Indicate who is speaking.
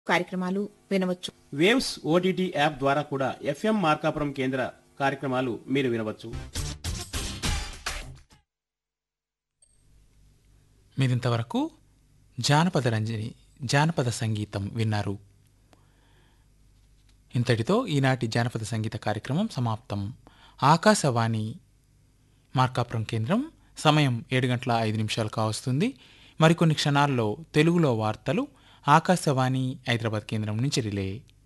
Speaker 1: కార్యక్రమాలు వినవచ్చు
Speaker 2: waves OTT app ద్వారా కూడా ఎఫ్ఎం మార్కాపురం కేంద్ర కార్యక్రమాలు మీరు వినవచ్చు
Speaker 3: మీరింతవరకు జానపద రంజని జానపద సంగీతం విన్నారు ఇంతటితో ఈనాటి జానపద సంగీత కార్యక్రమం సమాప్తం ఆకాశవాణి మార్కాపురం కేంద్రం సమయం ఏడు గంటల ఐదు నిమిషాలు కావస్తుంది మరికొన్ని క్షణాల్లో తెలుగులో వార్తలు ఆకాశవాణి హైదరాబాద్ కేంద్రం నుంచి రిలే